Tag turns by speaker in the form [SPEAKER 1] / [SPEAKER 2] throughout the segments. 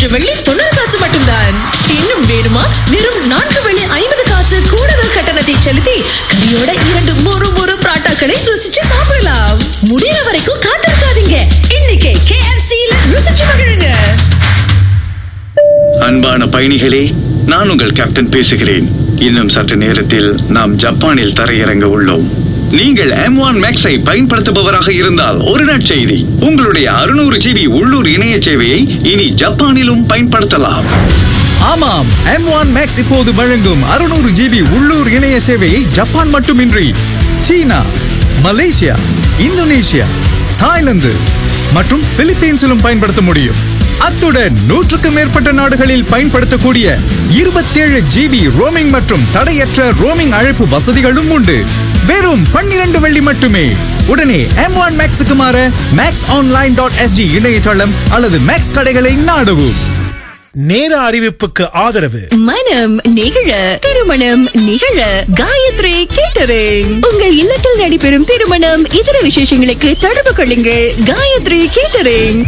[SPEAKER 1] மூன்று வெள்ளி தொண்ணூறு காசு மட்டும்தான் இன்னும் வேணுமா வெறும் நான்கு வெள்ளி ஐம்பது காசு கூடுதல் கட்டணத்தை செலுத்தி கறியோட இரண்டு மொறு மொறு பராட்டாக்களை ருசிச்சு சாப்பிடலாம் முடியற வரைக்கும் காத்திருக்காதீங்க இன்னைக்கே கேஎஃப்சியில ருசிச்சு மகிழுங்க
[SPEAKER 2] அன்பான பயணிகளே நான் உங்கள் கேப்டன் பேசுகிறேன் இன்னும் சற்று நேரத்தில் நாம் ஜப்பானில் தரையிறங்க உள்ளோம் நீங்கள் எம் ஒன் மேக்ஸை பயன்படுத்துபவராக இருந்தால் ஒரு நற்செய்தி உங்களுடைய அறுநூறு ஜிபி உள்ளூர் இணைய சேவையை இனி ஜப்பானிலும் பயன்படுத்தலாம்
[SPEAKER 3] ஆமாம் எம் ஒன் மேக்ஸ் இப்போது வழங்கும் அறுநூறு ஜிபி உள்ளூர் இணைய சேவையை ஜப்பான் மட்டுமின்றி சீனா மலேசியா இந்தோனேஷியா தாய்லாந்து மற்றும் பிலிப்பீன்ஸிலும் பயன்படுத்த முடியும் அத்துடன் நூற்றுக்கும் மேற்பட்ட நாடுகளில் பயன்படுத்தக்கூடிய இருபத்தேழு ஜிபி ரோமிங் மற்றும் தடையற்ற ரோமிங் அழைப்பு வசதிகளும் உண்டு வெறும் பன்னிரண்டு வெள்ளி மட்டுமே உடனே எம் ஒன் மேக்ஸுக்கு மாற மேக்ஸ் ஆன்லைன் டாட் எஸ்டி இணையதளம் அல்லது மேக்ஸ் கடைகளை நாடவும்
[SPEAKER 4] நேர அறிவிப்புக்கு ஆதரவு
[SPEAKER 1] மனம் நிகழ திருமணம் நிகழ காயத்ரி கேட்டரிங் உங்கள் இல்லத்தில் நடைபெறும் திருமணம் இதர விசேஷங்களுக்கு தொடர்பு கொள்ளுங்கள் காயத்ரி கேட்டரிங்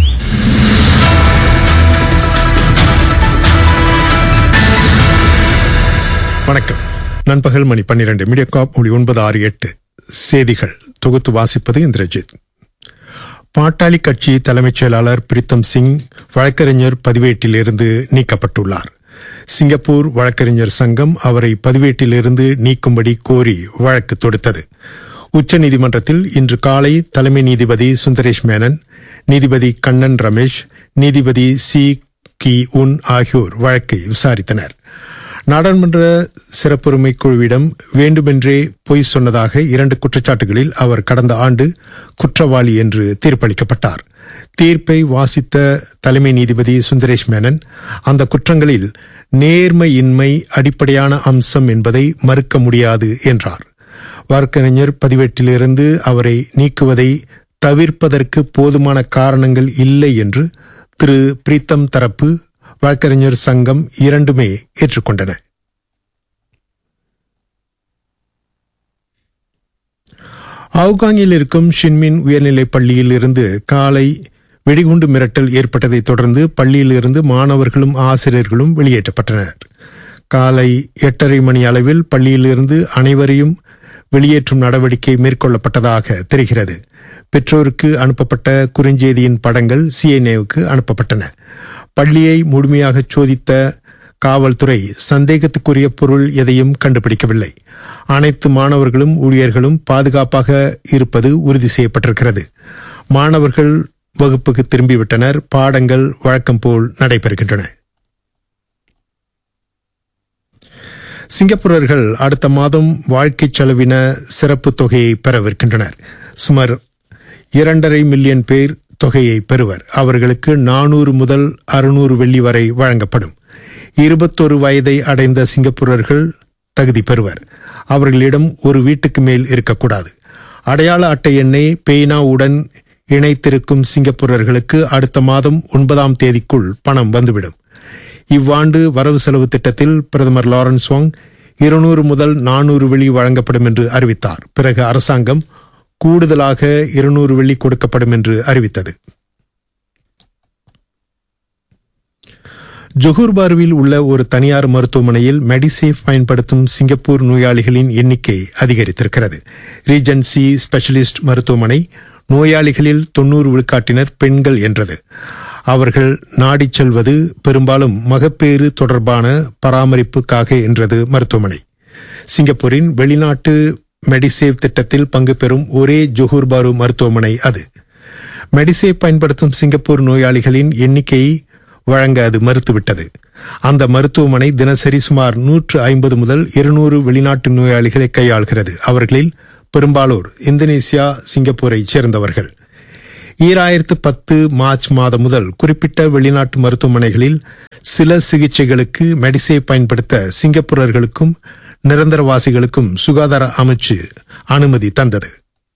[SPEAKER 5] வணக்கம் நண்பகல் மணி பன்னிரண்டு மீடியாகாப் ஒளி ஒன்பது ஆறு எட்டு செய்திகள் தொகுத்து வாசிப்பது இந்திரஜித் பாட்டாளி கட்சி தலைமைச் செயலாளர் பிரீத்தம் சிங் வழக்கறிஞர் பதிவேட்டிலிருந்து நீக்கப்பட்டுள்ளார் சிங்கப்பூர் வழக்கறிஞர் சங்கம் அவரை பதிவேட்டிலிருந்து நீக்கும்படி கோரி வழக்கு தொடுத்தது உச்சநீதிமன்றத்தில் இன்று காலை தலைமை நீதிபதி சுந்தரேஷ் மேனன் நீதிபதி கண்ணன் ரமேஷ் நீதிபதி சி கி உன் ஆகியோர் வழக்கை விசாரித்தனர் நாடாளுமன்ற சிறப்புரிமை குழுவிடம் வேண்டுமென்றே பொய் சொன்னதாக இரண்டு குற்றச்சாட்டுகளில் அவர் கடந்த ஆண்டு குற்றவாளி என்று தீர்ப்பளிக்கப்பட்டார் தீர்ப்பை வாசித்த தலைமை நீதிபதி சுந்தரேஷ் மேனன் அந்த குற்றங்களில் நேர்மையின்மை அடிப்படையான அம்சம் என்பதை மறுக்க முடியாது என்றார் வழக்கறிஞர் பதிவேட்டிலிருந்து அவரை நீக்குவதை தவிர்ப்பதற்கு போதுமான காரணங்கள் இல்லை என்று திரு பிரீத்தம் தரப்பு வழக்கறிஞர் சங்கம் இரண்டுமே ஏற்றுக்கொண்டன ஆப்கானில் இருக்கும் ஷின்மின் உயர்நிலைப் பள்ளியில் இருந்து காலை வெடிகுண்டு மிரட்டல் ஏற்பட்டதைத் தொடர்ந்து பள்ளியில் இருந்து மாணவர்களும் ஆசிரியர்களும் வெளியேற்றப்பட்டனர் காலை எட்டரை மணி அளவில் பள்ளியிலிருந்து அனைவரையும் வெளியேற்றும் நடவடிக்கை மேற்கொள்ளப்பட்டதாக தெரிகிறது பெற்றோருக்கு அனுப்பப்பட்ட குறுஞ்செய்தியின் படங்கள் சிஎன்ஏவுக்கு அனுப்பப்பட்டன பள்ளியை முழுமையாக சோதித்த காவல்துறை சந்தேகத்துக்குரிய பொருள் எதையும் கண்டுபிடிக்கவில்லை அனைத்து மாணவர்களும் ஊழியர்களும் பாதுகாப்பாக இருப்பது உறுதி செய்யப்பட்டிருக்கிறது மாணவர்கள் வகுப்புக்கு திரும்பிவிட்டனர் பாடங்கள் வழக்கம் போல் நடைபெறுகின்றன சிங்கப்பூரர்கள் அடுத்த மாதம் வாழ்க்கை செலவின சிறப்பு தொகையை பெறவிருக்கின்றனர் சுமார் இரண்டரை மில்லியன் பேர் தொகையை பெறுவர் அவர்களுக்கு நானூறு முதல் அறுநூறு வெள்ளி வரை வழங்கப்படும் இருபத்தொரு வயதை அடைந்த சிங்கப்பூரர்கள் தகுதி பெறுவர் அவர்களிடம் ஒரு வீட்டுக்கு மேல் இருக்கக்கூடாது அடையாள அட்டை எண்ணை பேனாவுடன் இணைத்திருக்கும் சிங்கப்பூரர்களுக்கு அடுத்த மாதம் ஒன்பதாம் தேதிக்குள் பணம் வந்துவிடும் இவ்வாண்டு வரவு செலவு திட்டத்தில் பிரதமர் லாரன்ஸ் வாங் இருநூறு முதல் நானூறு வெள்ளி வழங்கப்படும் என்று அறிவித்தார் பிறகு அரசாங்கம் கூடுதலாக இருநூறு வெள்ளி கொடுக்கப்படும் என்று அறிவித்தது ஜொஹூர் பார்வில் உள்ள ஒரு தனியார் மருத்துவமனையில் மெடிசேஃப் பயன்படுத்தும் சிங்கப்பூர் நோயாளிகளின் எண்ணிக்கை அதிகரித்திருக்கிறது ரீஜன்சி ஸ்பெஷலிஸ்ட் மருத்துவமனை நோயாளிகளில் தொன்னூறு விழுக்காட்டினர் பெண்கள் என்றது அவர்கள் நாடிச் செல்வது பெரும்பாலும் மகப்பேறு தொடர்பான பராமரிப்புக்காக என்றது மருத்துவமனை சிங்கப்பூரின் வெளிநாட்டு மெடிசேவ் திட்டத்தில் பங்கு பெறும் ஒரே ஜொஹூர் பாரு மருத்துவமனை அது மெடிசேவ் பயன்படுத்தும் சிங்கப்பூர் நோயாளிகளின் எண்ணிக்கையை வழங்க அது மறுத்துவிட்டது அந்த மருத்துவமனை தினசரி சுமார் நூற்று ஐம்பது முதல் இருநூறு வெளிநாட்டு நோயாளிகளை கையாள்கிறது அவர்களில் பெரும்பாலோர் இந்தோனேசியா சிங்கப்பூரைச் சேர்ந்தவர்கள் ஈராயிரத்து பத்து மார்ச் மாதம் முதல் குறிப்பிட்ட வெளிநாட்டு மருத்துவமனைகளில் சில சிகிச்சைகளுக்கு மெடிசே பயன்படுத்த சிங்கப்பூரர்களுக்கும் நிரந்தரவாசிகளுக்கும் சுகாதார அமைச்சு அனுமதி தந்தது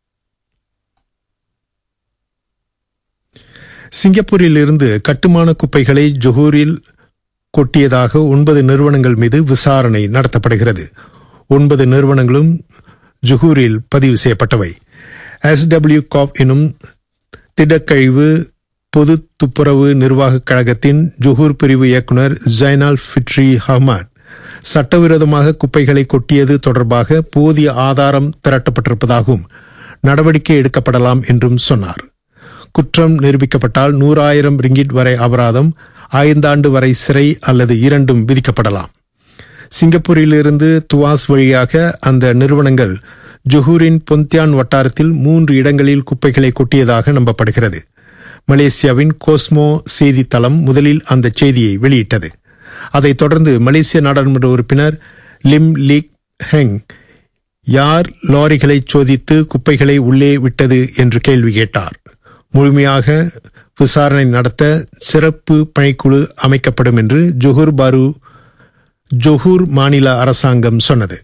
[SPEAKER 5] சிங்கப்பூரில் இருந்து கட்டுமான குப்பைகளை ஜொஹூரில் கொட்டியதாக ஒன்பது நிறுவனங்கள் மீது விசாரணை நடத்தப்படுகிறது ஒன்பது நிறுவனங்களும் ஜொஹூரில் பதிவு செய்யப்பட்டவை எஸ் டபிள்யூ காப் எனும் திடக்கழிவு பொது துப்புரவு நிர்வாகக் கழகத்தின் ஜுஹூர் பிரிவு இயக்குனர் ஜைனால் ஃபிட்ரி அஹ்மத் சட்டவிரோதமாக குப்பைகளை கொட்டியது தொடர்பாக போதிய ஆதாரம் திரட்டப்பட்டிருப்பதாகவும் நடவடிக்கை எடுக்கப்படலாம் என்றும் சொன்னார் குற்றம் நிரூபிக்கப்பட்டால் நூறாயிரம் ரிங்கிட் வரை அபராதம் ஐந்தாண்டு வரை சிறை அல்லது இரண்டும் விதிக்கப்படலாம் சிங்கப்பூரிலிருந்து துவாஸ் வழியாக அந்த நிறுவனங்கள் ஜுஹூரின் பொந்தியான் வட்டாரத்தில் மூன்று இடங்களில் குப்பைகளை கொட்டியதாக நம்பப்படுகிறது மலேசியாவின் கோஸ்மோ செய்தித்தளம் முதலில் அந்த செய்தியை வெளியிட்டது அதைத் தொடர்ந்து மலேசிய நாடாளுமன்ற உறுப்பினர் லிம் லீக் ஹெங் யார் லாரிகளை சோதித்து குப்பைகளை உள்ளே விட்டது என்று கேள்வி கேட்டார் முழுமையாக விசாரணை நடத்த சிறப்பு பணிக்குழு அமைக்கப்படும் என்று ஜொஹூர் பாரு ஜொஹூர் மாநில அரசாங்கம் சொன்னது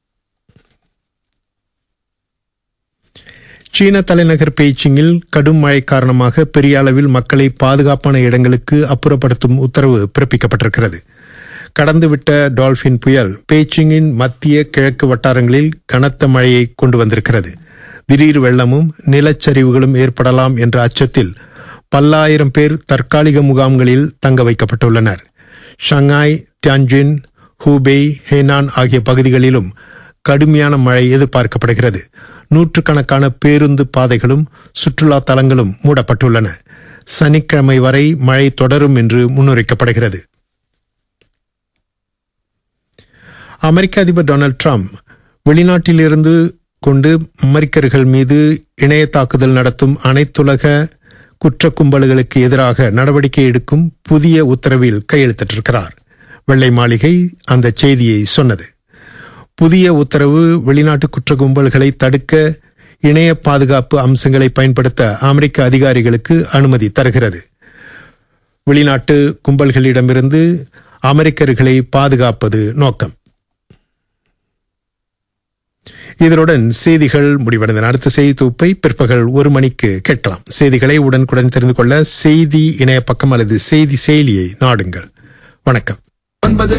[SPEAKER 5] சீன தலைநகர் பெய்ஜிங்கில் கடும் மழை காரணமாக பெரிய அளவில் மக்களை பாதுகாப்பான இடங்களுக்கு அப்புறப்படுத்தும் உத்தரவு பிறப்பிக்கப்பட்டிருக்கிறது கடந்துவிட்ட டால்பின் புயல் பெய்ஜிங்கின் மத்திய கிழக்கு வட்டாரங்களில் கனத்த மழையை கொண்டு வந்திருக்கிறது திடீர் வெள்ளமும் நிலச்சரிவுகளும் ஏற்படலாம் என்ற அச்சத்தில் பல்லாயிரம் பேர் தற்காலிக முகாம்களில் தங்க வைக்கப்பட்டுள்ளனர் ஷங்காய் தியான்ஜின் ஹூபெய் ஹேனான் ஆகிய பகுதிகளிலும் கடுமையான மழை எதிர்பார்க்கப்படுகிறது நூற்றுக்கணக்கான பேருந்து பாதைகளும் சுற்றுலா தலங்களும் மூடப்பட்டுள்ளன சனிக்கிழமை வரை மழை தொடரும் என்று முன்னுரைக்கப்படுகிறது அமெரிக்க அதிபர் டொனால்ட் ட்ரம்ப் வெளிநாட்டிலிருந்து கொண்டு அமெரிக்கர்கள் மீது இணைய தாக்குதல் நடத்தும் அனைத்துலக குற்ற கும்பல்களுக்கு எதிராக நடவடிக்கை எடுக்கும் புதிய உத்தரவில் கையெழுத்திட்டிருக்கிறார் வெள்ளை மாளிகை அந்த செய்தியை சொன்னது புதிய உத்தரவு வெளிநாட்டு குற்ற கும்பல்களை தடுக்க இணைய பாதுகாப்பு அம்சங்களை பயன்படுத்த அமெரிக்க அதிகாரிகளுக்கு அனுமதி தருகிறது வெளிநாட்டு கும்பல்களிடமிருந்து அமெரிக்கர்களை பாதுகாப்பது நோக்கம் இதனுடன் செய்திகள் முடிவடைந்தன அடுத்த செய்தி தொகுப்பை பிற்பகல் ஒரு மணிக்கு கேட்கலாம் செய்திகளை உடனுக்குடன் தெரிந்து கொள்ள செய்தி இணைய பக்கம் அல்லது செய்தி செயலியை நாடுங்கள் வணக்கம்
[SPEAKER 6] ஒன்பது